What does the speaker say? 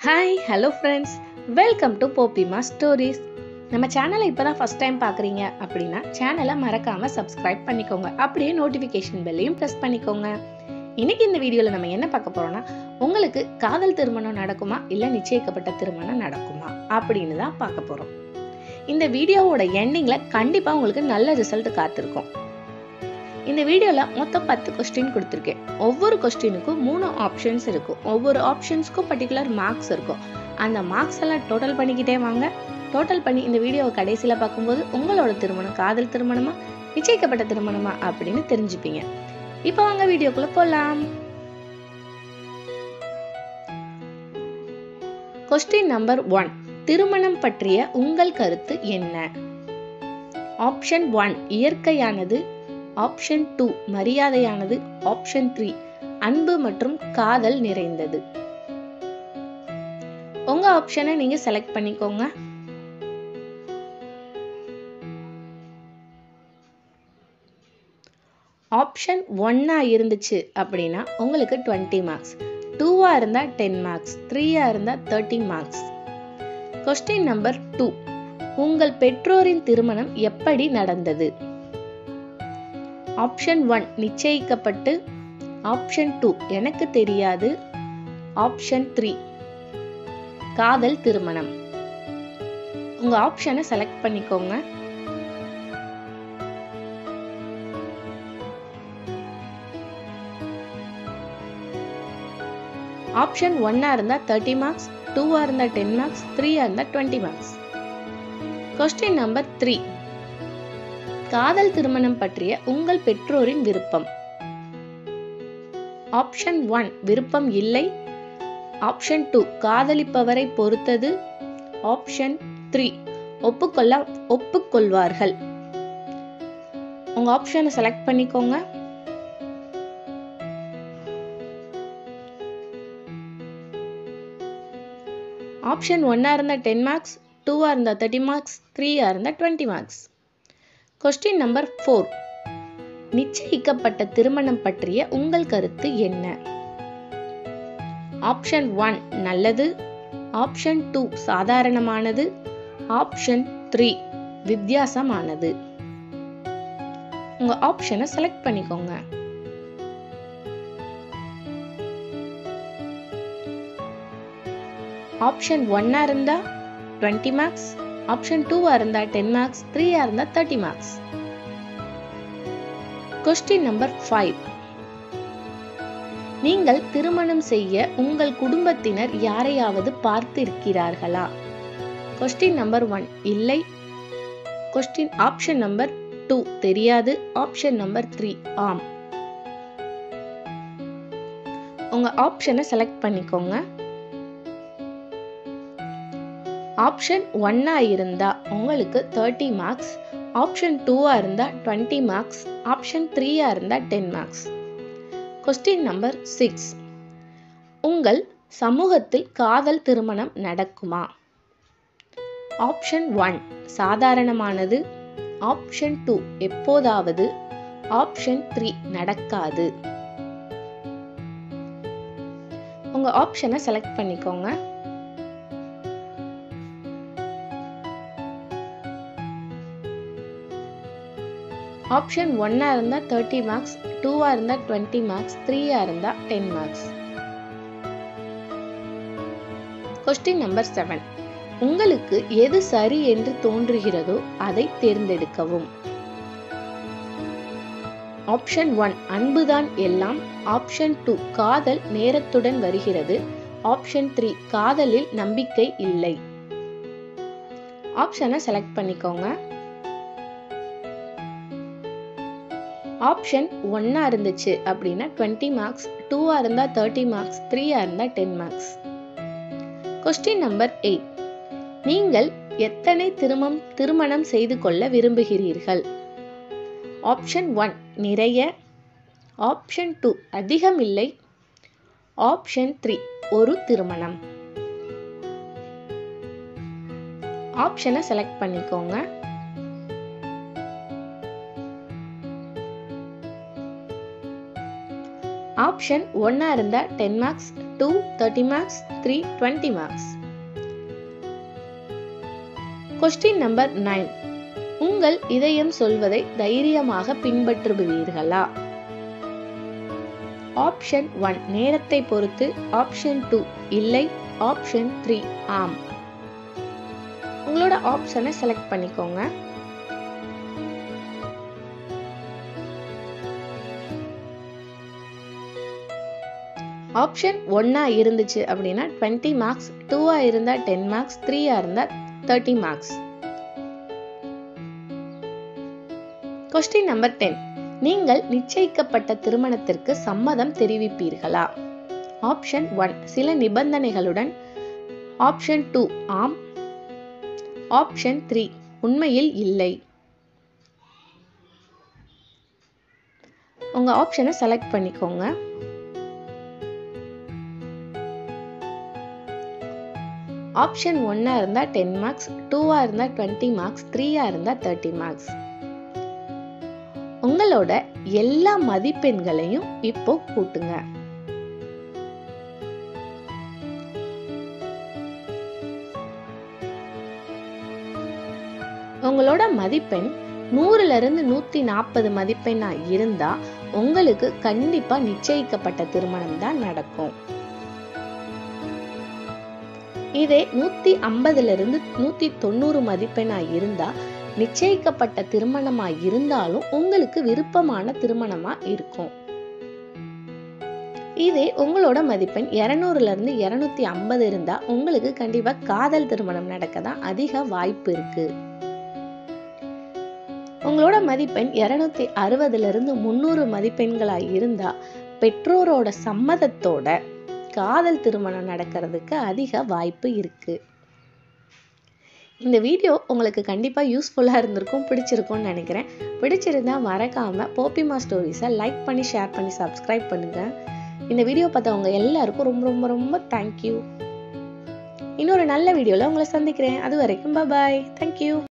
hi hello friends welcome to Poppima stories நம்ம சேனலை இப்போ தான் ஃபஸ்ட் டைம் பார்க்குறீங்க அப்படின்னா சேனலை மறக்காமல் சப்ஸ்கிரைப் பண்ணிக்கோங்க அப்படியே நோட்டிஃபிகேஷன் பெல்லையும் ப்ரெஸ் பண்ணிக்கோங்க இன்னைக்கு இந்த வீடியோவில் நம்ம என்ன பார்க்க போகிறோம்னா உங்களுக்கு காதல் திருமணம் நடக்குமா இல்லை நிச்சயிக்கப்பட்ட திருமணம் நடக்குமா அப்படின்னு தான் பார்க்க போகிறோம் இந்த வீடியோவோட எண்டிங்கில் கண்டிப்பாக உங்களுக்கு நல்ல ரிசல்ட் காத்திருக்கும் இந்த வீடியோவில் மொத்தம் பத்து கொஸ்டின் கொடுத்துருக்கேன் ஒவ்வொரு கொஸ்டினுக்கும் மூணு ஆப்ஷன்ஸ் இருக்கும் ஒவ்வொரு ஆப்ஷன்ஸ்க்கும் பர்டிகுலர் மார்க்ஸ் இருக்கும் அந்த மார்க்ஸ் எல்லாம் டோட்டல் பண்ணிக்கிட்டே வாங்க டோட்டல் பண்ணி இந்த வீடியோவை கடைசியில் பார்க்கும்போது உங்களோட திருமணம் காதல் திருமணமா நிச்சயிக்கப்பட்ட திருமணமா அப்படின்னு தெரிஞ்சுப்பீங்க இப்போ வாங்க வீடியோக்குள்ள போகலாம் கொஸ்டின் நம்பர் ஒன் திருமணம் பற்றிய உங்கள் கருத்து என்ன ஆப்ஷன் ஒன் இயற்கையானது ஆப்ஷன் டூ மரியாதையானது ஆப்ஷன் த்ரீ அன்பு மற்றும் காதல் நிறைந்தது உங்க ஆப்ஷனை நீங்க செலக்ட் பண்ணிக்கோங்க ஆப்ஷன் ஒன்னா இருந்துச்சு அப்படின்னா உங்களுக்கு டுவெண்ட்டி மார்க்ஸ் டூவா இருந்தா டென் மார்க்ஸ் த்ரீயா இருந்தா thirty marks question number two உங்கள் பெற்றோரின் திருமணம் எப்படி நடந்தது ஆப்ஷன் ஒன் நிச்சயிக்கப்பட்டு ஆப்ஷன் டூ எனக்கு தெரியாது ஆப்ஷன் த்ரீ காதல் திருமணம் உங்க ஆப்ஷனை செலக்ட் பண்ணிக்கோங்க ஆப்ஷன் ஒன்னா இருந்தா தேர்ட்டி மார்க்ஸ் டூவா இருந்தா டென் மார்க்ஸ் த்ரீயா இருந்தா twenty marks question number three காதல் திருமணம் பற்றிய உங்கள் பெற்றோரின் விருப்பம் ஆப்ஷன் ஒன் விருப்பம் இல்லை ஆப்ஷன் டூ காதலிப்பவரை பொறுத்தது ஆப்ஷன் த்ரீ ஒப்புக்கொள்ள ஒப்புக்கொள்வார்கள் உங்க ஆப்ஷனை செலக்ட் பண்ணிக்கோங்க ஆப்ஷன் ஒன்னா இருந்தா டென் மார்க்ஸ் டூவா இருந்தா தேர்ட்டி மார்க்ஸ் த்ரீயா இருந்தா twenty marks question number four நிச்சயிக்கப்பட்ட திருமணம் பற்றிய உங்கள் கருத்து என்ன ஆப்ஷன் ஒன் நல்லது ஆப்ஷன் டூ சாதாரணமானது ஆப்ஷன் த்ரீ வித்தியாசமானது உங்க ஆப்ஷனை செலக்ட் பண்ணிக்கோங்க ஆப்ஷன் ஒன்னா இருந்தா டுவெண்ட்டி மார்க்ஸ் ஆப்ஷன் டூவா இருந்தா டென் மார்க்ஸ் த்ரீயா இருந்தா thirty marks question number five நீங்கள் திருமணம் செய்ய உங்கள் குடும்பத்தினர் யாரையாவது பார்த்திருக்கிறார்களா கொஸ்டின் நம்பர் ஒன் இல்லை கொஸ்டின் ஆப்ஷன் நம்பர் டூ தெரியாது ஆப்ஷன் நம்பர் த்ரீ ஆம் உங்க ஆப்ஷனை செலக்ட் பண்ணிக்கோங்க ஆப்ஷன் ஒன்னா இருந்தா உங்களுக்கு தேர்ட்டி மார்க்ஸ் ஆப்ஷன் டூவா இருந்தா டுவெண்ட்டி மார்க்ஸ் ஆப்ஷன் த்ரீயா இருந்தா ten marks question number six உங்கள் சமூகத்தில் காதல் திருமணம் நடக்குமா ஆப்ஷன் ஒன் சாதாரணமானது ஆப்ஷன் டூ எப்போதாவது ஆப்ஷன் த்ரீ நடக்காது உங்க ஆப்ஷனை செலக்ட் பண்ணிக்கோங்க ஆப்ஷன் ஒன்னா இருந்தா தேர்ட்டி மார்க்ஸ் டூவா இருந்தா டுவெண்ட்டி மார்க்ஸ் த்ரீயா இருந்தா ten marks question number seven உங்களுக்கு எது சரி என்று தோன்றுகிறதோ அதை தேர்ந்தெடுக்கவும் ஆப்ஷன் ஒன் அன்புதான் எல்லாம் ஆப்ஷன் டூ காதல் நேரத்துடன் வருகிறது ஆப்ஷன் த்ரீ காதலில் நம்பிக்கை இல்லை ஆப்ஷனை செலக்ட் பண்ணிக்கோங்க ஆப்ஷன் ஒன்னா இருந்துச்சு அப்படின்னா டுவெண்ட்டி மார்க்ஸ் டூவா இருந்தா தேர்ட்டி மார்க்ஸ் த்ரீயா இருந்தா ten marks question number eight நீங்கள் எத்தனை திருமம் திருமணம் செய்து கொள்ள விரும்புகிறீர்கள் ஆப்ஷன் ஒன் நிறைய ஆப்ஷன் டூ அதிகம் இல்லை ஆப்ஷன் த்ரீ ஒரு திருமணம் ஆப்ஷனை செலக்ட் பண்ணிக்கோங்க ஆப்ஷன் ஒன்னா இருந்தா ten marks two thirty marks three twenty marks question number nine உங்கள் இதயம் சொல்வதை தைரியமாக பின்பற்றுவீர்களா ஆப்ஷன் ஒன் நேரத்தை பொறுத்து ஆப்ஷன் டூ இல்லை ஆப்ஷன் த்ரீ ஆம் உங்களோட ஆப்ஷனை செலக்ட் பண்ணிக்கோங்க ஆப்ஷன் ஒன்னா இருந்துச்சு அப்படின்னா டுவெண்ட்டி மார்க்ஸ் டூவா இருந்தா டென் மார்க்ஸ் த்ரீயா இருந்தா thirty marks question number ten நீங்கள் நிச்சயிக்கப்பட்ட திருமணத்திற்கு சம்மதம் தெரிவிப்பீர்களா ஆப்ஷன் ஒன் சில நிபந்தனைகளுடன் ஆப்ஷன் டூ ஆம் ஆப்ஷன் த்ரீ உண்மையில் இல்லை உங்க ஆப்ஷனை செலக்ட் பண்ணிக்கோங்க ஆப்ஷன் ஒன்னா இருந்தா டென் மார்க்ஸ் டூவா இருந்தா டுவெண்ட்டி மார்க்ஸ் த்ரீயா இருந்தா தேர்ட்டி மார்க்ஸ் உங்களோட எல்லா மதிப்பெண்களையும் இப்போ கூட்டுங்க உங்களோட மதிப்பெண் நூறுல இருந்து நூத்தி நாற்பது மதிப்பெண்ணா இருந்தா உங்களுக்கு கண்டிப்பா நிச்சயிக்கப்பட்ட திருமணம் தான் நடக்கும் இதே நூத்தி ஐம்பதுல இருந்து நூத்தி தொண்ணூறு மதிப்பெண்ணா இருந்தா நிச்சயிக்கப்பட்ட திருமணமா இருந்தாலும் உங்களுக்கு விருப்பமான திருமணமா இருக்கும் இதே உங்களோட மதிப்பெண் இருநூறுல இருந்து இருநூத்தி ஐம்பது இருந்தா உங்களுக்கு கண்டிப்பா காதல் திருமணம் நடக்க தான் அதிக வாய்ப்பு இருக்கு உங்களோட மதிப்பெண் இருநூத்தி அறுபதுல இருந்து முந்நூறு மதிப்பெண்களா இருந்தா பெற்றோரோட சம்மதத்தோட காதல் திருமணம் நடக்கிறதுக்கு அதிக வாய்ப்பு இருக்கு இந்த வீடியோ உங்களுக்கு கண்டிப்பாக யூஸ்ஃபுல்லாக இருந்திருக்கும் பிடிச்சிருக்கும்னு நினைக்கிறேன் பிடிச்சிருந்தா மறக்காமல் போப்பிமா ஸ்டோரிஸை லைக் பண்ணி ஷேர் பண்ணி சப்ஸ்கிரைப் பண்ணுங்கள் இந்த வீடியோ பார்த்தவங்க எல்லாருக்கும் ரொம்ப ரொம்ப ரொம்ப தேங்க்யூ இன்னொரு நல்ல வீடியோவில் உங்களை சந்திக்கிறேன் அது வரைக்கும் பாய் தேங்க்யூ